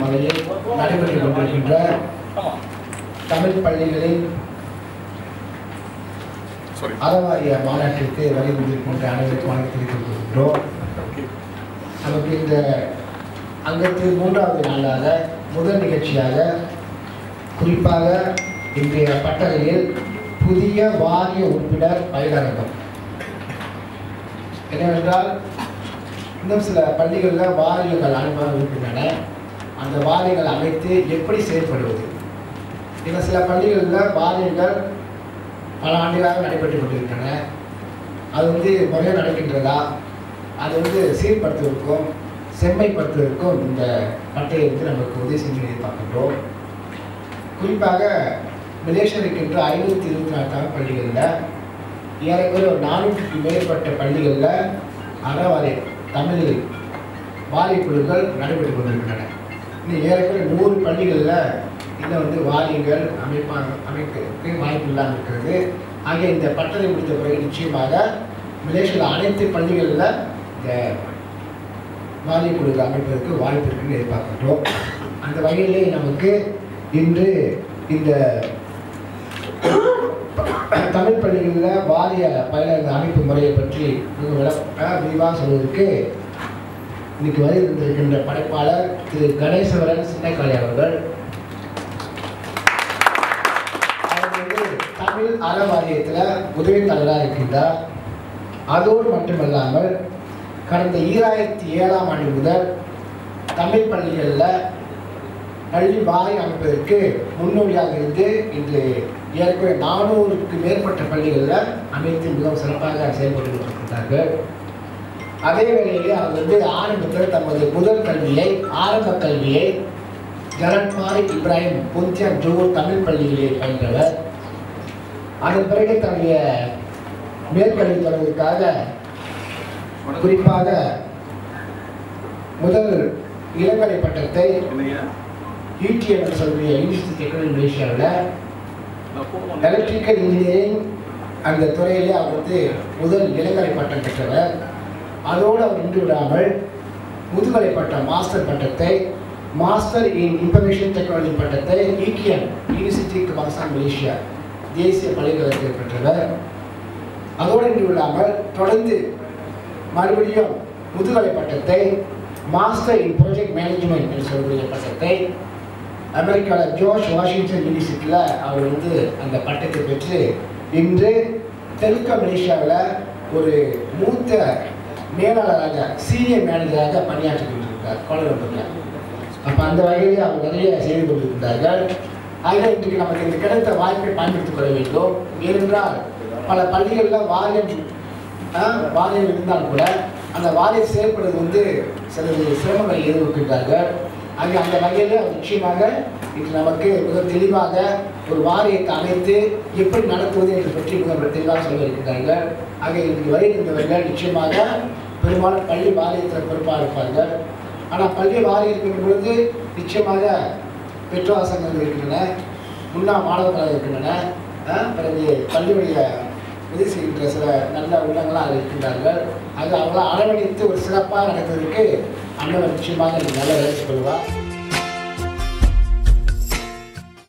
வகையில் நடைபெற்றுக் கொண்டிருக்கின்ற தமிழ் பள்ளிகளின் Sorry. அறவாரிய மாநாட்டிற்கு வருகின்ற அனைவருக்கும் வணக்கம் தெரிவித்துக் கொள்கின்றோம் நமக்கு இந்த அங்கத்தில் மூன்றாவது நாளாக முதல் நிகழ்ச்சியாக குறிப்பாக இன்றைய பட்டறையில் புதிய வாரிய உறுப்பினர் பயிலரங்கம் என்னவென்றால் இன்னும் சில பள்ளிகளில் வாரியங்கள் அனுபவம் இருக்கின்றன அந்த வாரியங்கள் அமைத்து எப்படி செயல்படுவது இன்னும் சில பள்ளிகளில் வாரியங்கள் பல ஆண்டுகளாக நடைபெற்று கொண்டிருக்கின்றன அது வந்து முறையாக நடக்கின்றதா அது வந்து சீர்படுத்துவதற்கும் செம்மைப்படுத்துவதற்கும் இந்த பட்டையை வந்து நமக்கு உதவி செஞ்சு எதிர்பார்க்கின்றோம் குறிப்பாக மலேசியா இருக்கின்ற ஐநூற்றி இருபத்தி நாலு தமிழ் பள்ளிகளில் ஏறக்குறைய ஒரு நானூற்றுக்கு மேற்பட்ட பள்ளிகளில் அறவாரி தமிழ் வாரியக்குழுக்கள் நடைபெற்றுக் கொண்டிருக்கின்றன இன்னும் ஏறக்குறைய நூறு பள்ளிகளில் இன்னும் வந்து வாரியங்கள் அமைப்பா அமைக்கிறதுக்கு வாய்ப்பு இல்லாமல் இருக்கிறது ஆகிய இந்த பட்டறை முடித்த பிறகு நிச்சயமாக மலேசியாவில் அனைத்து பள்ளிகளில் இந்த வாரிய குழுக்கள் அமைப்பதற்கு வாய்ப்பு இருக்குன்னு எதிர்பார்க்கின்றோம் அந்த வகையிலே நமக்கு இன்று இந்த தமிழ் பள்ளிகளில் வாரிய பயிலரங்க அமைப்பு முறையை பற்றி மிக விளக்க விரிவாக சொல்வதற்கு இன்னைக்கு வருகின்றிருக்கின்ற படைப்பாளர் திரு கணேசவரன் சின்னக்காளி அவர்கள் அவர் வந்து தமிழ் அற வாரியத்தில் உதவி தலைவராக இருக்கின்றார் அதோடு மட்டுமல்லாமல் கடந்த ஈராயிரத்தி ஏழாம் ஆண்டு முதல் தமிழ் பள்ளிகளில் பள்ளி வாரியம் அமைப்பதற்கு முன்னோடியாக இருந்து இன்று ஏற்கனவே நானூறுக்கு மேற்பட்ட பள்ளிகளில் அமைத்து மிகவும் சிறப்பாக செயல்பட்டு கொண்டிருக்கிறார்கள் அதே வேளையிலே அவர் வந்து ஆரம்பத்தில் தமது முதல் கல்வியை ஆரம்ப கல்வியை ஜரன் மாரிக் இப்ராஹிம் புந்தியன் ஜோர் தமிழ் பள்ளியிலே பயின்றவர் அதன் பிறகு தன்னுடைய மேற்கல்வி தொடர்வதற்காக குறிப்பாக முதல் இளங்கலை பட்டத்தை யூடிஎம் என்று சொல்லக்கூடிய யூனிவர்சிட்டி டெக்னாலஜி மலேசியாவில் எலக்ட்ரிக்கல் இன்ஜினியரிங் அந்த துறையிலே அவர் வந்து முதல் இளங்கலை பட்டம் பெற்றவர் அதோடு அவர் நின்று விடாமல் முதுகலை பட்டம் மாஸ்டர் பட்டத்தை மாஸ்டர் இன் இன்ஃபர்மேஷன் டெக்னாலஜி பட்டத்தை ஈக்கியம் யூனிவர்சிட்டி கபாஸ்தான் மலேசியா தேசிய பல்கலைக்கழகத்தில் பெற்றவர் அதோடு நின்று விடாமல் தொடர்ந்து மறுபடியும் முதுகலை பட்டத்தை மாஸ்டர் இன் ப்ராஜெக்ட் மேனேஜ்மெண்ட் என்று சொல்லக்கூடிய பட்டத்தை அமெரிக்காவில் ஜோர்ஜ் வாஷிங்டன் யூனிவர்சிட்டியில் அவர் வந்து அந்த பட்டத்தை பெற்று இன்று தெற்கு மலேசியாவில் ஒரு மூத்த மேலாளராக சீனியர் மேனேஜராக பணியாற்றி கொண்டிருக்கிறார் கோலம்பூரில் அப்போ அந்த வகையிலே அவர் நிறைய செய்து கொண்டிருக்கிறார்கள் ஆக இன்றைக்கு நமக்கு இந்த கிடைத்த வாய்ப்பை பயன்படுத்திக் கொள்ள வேண்டும் ஏனென்றால் பல பள்ளிகளில் வாரியம் ஆ, வாரியம் இருந்தால் கூட அந்த வாரியம் செயல்படுவது வந்து சிலது சிரமங்களை எதிர்கொள்கின்றார்கள் ஆக அந்த வகையில் அவர் நிச்சயமாக இன்று நமக்கு மிக தெளிவாக ஒரு வாரியத்தை அமைத்து எப்படி நடத்துவது என்று பற்றி மிக தெளிவாக சொல்ல இருக்கின்றார்கள் ஆக இன்றைக்கு வருகின்றவர்கள் நிச்சயமாக பெரும்பாலும் பள்ளி வாரியத்தில் பொறுப்பாக இருப்பார்கள் ஆனால் பள்ளி வாரியம் இருக்கின்ற பொழுது நிச்சயமாக பெற்றோர் சங்கங்கள் இருக்கின்றன முன்னாள் மாணவர்கள் இருக்கின்றன ஆ, பிறகு பள்ளியுடைய உதவி செய்கின்ற சில நல்ல உள்ளங்களாக அதில் இருக்கின்றார்கள் அது அவங்களை அரவணைத்து ஒரு சிறப்பாக நடத்துவதற்கு அண்ணன் நிச்சயமாக நல்ல வேலை கொள்வார்